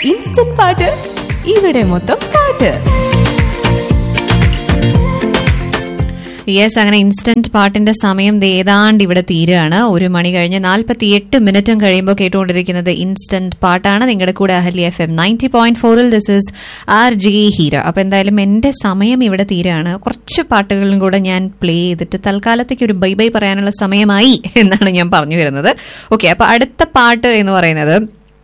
instant പാട്ട് ഇവിടെ മൊത്തം പാട്ട് യെസ് അങ്ങനെ ഇൻസ്റ്റന്റ് പാട്ടിന്റെ സമയം ദേ ഏതാണ്ട് ഇവിടെ തീരുകയാണ് ഒരു മണി കഴിഞ്ഞ് നാൽപ്പത്തി എട്ട് മിനിറ്റും കഴിയുമ്പോൾ കേട്ടുകൊണ്ടിരിക്കുന്നത് ഇൻസ്റ്റന്റ് പാട്ടാണ് നിങ്ങളുടെ കൂടെ Ahalya F M ninety point ഫോറിൽ this is R J Heera അപ്പൊ എന്തായാലും എന്റെ സമയം ഇവിടെ തീരുകയാണ് കുറച്ച് പാട്ടുകളും കൂടെ ഞാൻ പ്ലേ ചെയ്തിട്ട് തൽക്കാലത്തേക്ക് ഒരു ബൈ ബൈ പറയാനുള്ള സമയമായി എന്നാണ് ഞാൻ പറഞ്ഞു വരുന്നത് ഓക്കെ അപ്പൊ അടുത്ത പാട്ട് എന്ന് പറയുന്നത്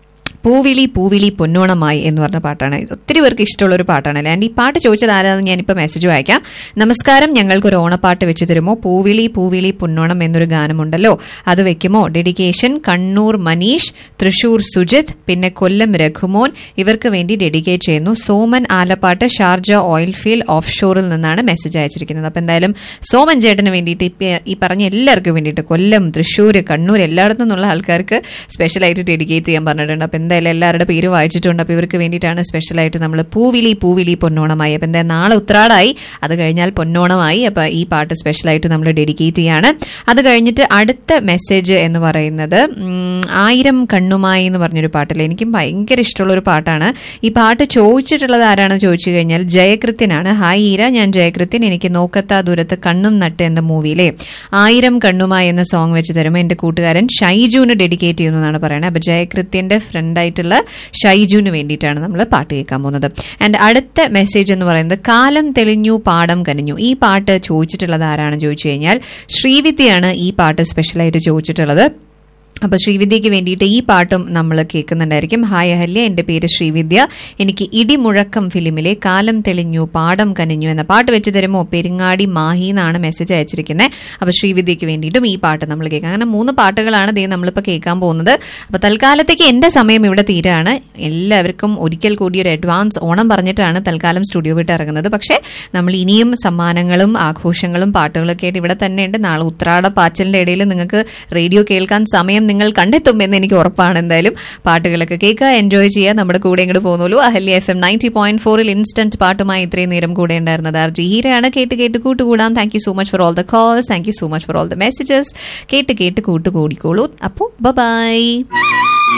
പൂവിളി പൂവിളി പൊന്നോണമായി എന്ന് പറഞ്ഞ പാട്ടാണ് ഇത് ഒത്തിരി പേർക്ക് ഇഷ്ടമുള്ള ഒരു പാട്ടാണ് അല്ലേ ആൻഡ് ഈ പാട്ട് ചോദിച്ചത് ആരാന്ന് ഞാനിപ്പോൾ മെസ്സേജ് വായിക്കാം നമസ്കാരം ഞങ്ങൾക്ക് ഒരു ഓണപ്പാട്ട് വെച്ച് തരുമോ പൂവിളി പൂവിളി പൊന്നോണം എന്നൊരു ഗാനമുണ്ടല്ലോ അത് വെക്കുമോ ഡെഡിക്കേഷൻ കണ്ണൂർ മനീഷ് തൃശൂർ സുജിത് പിന്നെ കൊല്ലം രഘുമോൻ ഇവർക്ക് വേണ്ടി ഡെഡിക്കേറ്റ് ചെയ്യുന്നു Soman Alappat Sharjah oil field ഓഫ് ഷോറിൽ നിന്നാണ് മെസ്സേജ് അയച്ചിരിക്കുന്നത് അപ്പം എന്തായാലും സോമൻ ചേട്ടന് വേണ്ടിയിട്ട് ഇപ്പ ഈ പറഞ്ഞ എല്ലാവർക്കും വേണ്ടിയിട്ട് കൊല്ലം തൃശ്ശൂർ കണ്ണൂർ എല്ലായിടത്തു നിന്നുള്ള ആൾക്കാർക്ക് സ്പെഷ്യലായിട്ട് ഡെഡിക്കേറ്റ് ചെയ്യാൻ പറഞ്ഞിട്ടുണ്ട് അപ്പം എന്തായാലും എല്ലാവരുടെ പേര് വായിച്ചിട്ടുണ്ട് അപ്പോൾ ഇവർക്ക് വേണ്ടിയിട്ടാണ് സ്പെഷ്യലായിട്ട് നമ്മൾ പൂവിളി പൂവിളി പൊന്നോണമായി അപ്പം എന്താ നാളെ ഉത്രാടായി അത് കഴിഞ്ഞാൽ പൊന്നോണമായി അപ്പോൾ ഈ പാട്ട് സ്പെഷ്യലായിട്ട് നമ്മൾ ഡെഡിക്കേറ്റ് ചെയ്യാണ് അത് കഴിഞ്ഞിട്ട് അടുത്ത മെസ്സേജ് എന്ന് പറയുന്നത് ഉം, ആയിരം കണ്ണുമായി എന്ന് പറഞ്ഞൊരു പാട്ടില്ല എനിക്കും ഭയങ്കര ഇഷ്ടമുള്ള ഒരു പാട്ടാണ് ഈ പാട്ട് ചോദിച്ചിട്ടുള്ളത് ആരാണെന്ന് ചോദിച്ചു കഴിഞ്ഞാൽ ജയകൃത്യനാണ് ഹായ് ഈര ഞാൻ ജയകൃത്യൻ എനിക്ക് നോക്കത്താ ദൂരത്ത് കണ്ണും നട്ട് എന്ന മൂവിയിലെ ആയിരം കണ്ണുമായി എന്ന സോങ് വെച്ച് തരുമ്പോൾ എന്റെ കൂട്ടുകാരൻ ഷൈജുവിന് ഡെഡിക്കേറ്റ് ചെയ്യുന്നു എന്നാണ് പറയുന്നത് അപ്പൊ ജയകൃത്യന്റെ ഫ്രണ്ടായിട്ടുള്ള ഷൈജുവിന് വേണ്ടിയിട്ടാണ് നമ്മൾ പാട്ട് കേൾക്കാൻ പോകുന്നത് ആൻഡ് അടുത്ത മെസ്സേജ് എന്ന് പറയുന്നത് കാലം തെളിഞ്ഞു പാടം കനിഞ്ഞു ഈ പാട്ട് ചോദിച്ചിട്ടുള്ളത് ആരാണെന്ന് ചോദിച്ചു കഴിഞ്ഞാൽ ശ്രീവിദ്യയാണ് ഈ പാട്ട് സ്പെഷ്യലായിട്ട് ചോദിച്ചിട്ടുള്ളത് അപ്പൊ ശ്രീവിദ്യക്ക് വേണ്ടിയിട്ട് ഈ പാട്ടും നമ്മൾ കേൾക്കുന്നുണ്ടായിരിക്കും ഹായ് അഹല്യ എന്റെ പേര് ശ്രീവിദ്യ എനിക്ക് ഇടിമുഴക്കം ഫിലിമിലെ കാലം തെളിഞ്ഞു പാടം കനിഞ്ഞു എന്ന പാട്ട് വെച്ച് തരുമോ പെരിങ്ങാടി മാഹി എന്നാണ് മെസ്സേജ് അയച്ചിരിക്കുന്നത് അപ്പൊ ശ്രീവിദ്യക്ക് വേണ്ടിയിട്ടും ഈ പാട്ട് നമ്മൾ കേൾക്കാം അങ്ങനെ മൂന്ന് പാട്ടുകളാണ് ദേ നമ്മളിപ്പോൾ കേൾക്കാൻ പോകുന്നത് അപ്പൊ തൽക്കാലത്തേക്ക് എന്റെ സമയം ഇവിടെ തീരാണ് എല്ലാവർക്കും ഒരിക്കൽ കൂടി ഒരു അഡ്വാൻസ് ഓണം പറഞ്ഞിട്ടാണ് തൽക്കാലം സ്റ്റുഡിയോ വിട്ട് ഇറങ്ങുന്നത് പക്ഷേ നമ്മൾ ഇനിയും സമ്മാനങ്ങളും ആഘോഷങ്ങളും പാട്ടുകളൊക്കെ ആയിട്ട് ഇവിടെ തന്നെയുണ്ട് നാളെ ഉത്രാട പാച്ചലിന്റെ ഇടയിൽ നിങ്ങൾക്ക് റേഡിയോ കേൾക്കാൻ സമയം നിങ്ങൾ കണ്ടെത്തും എന്ന് എനിക്ക് ഉറപ്പാണ് എന്തായാലും പാട്ടുകളൊക്കെ കേൾക്കുക എൻജോയ് ചെയ്യുക നമ്മുടെ കൂടെ ഇങ്ങോട്ട് പോകുന്നുള്ളൂ Ahalya F M ninety point ഫോറിൽ ഇൻസ്റ്റന്റ് പാട്ടുമായി ഇത്രയും നേരം കൂടെ ഉണ്ടായിരുന്നത് ആർ ജി ഹീരയാണ് കേട്ട് കേട്ട് കൂട്ടുകൂടാം thank you so much for all the calls thank you so much for all the messages കേട്ട് കേട്ട് കൂട്ടുകൂടിക്കോളൂ അപ്പോൾ ബൈ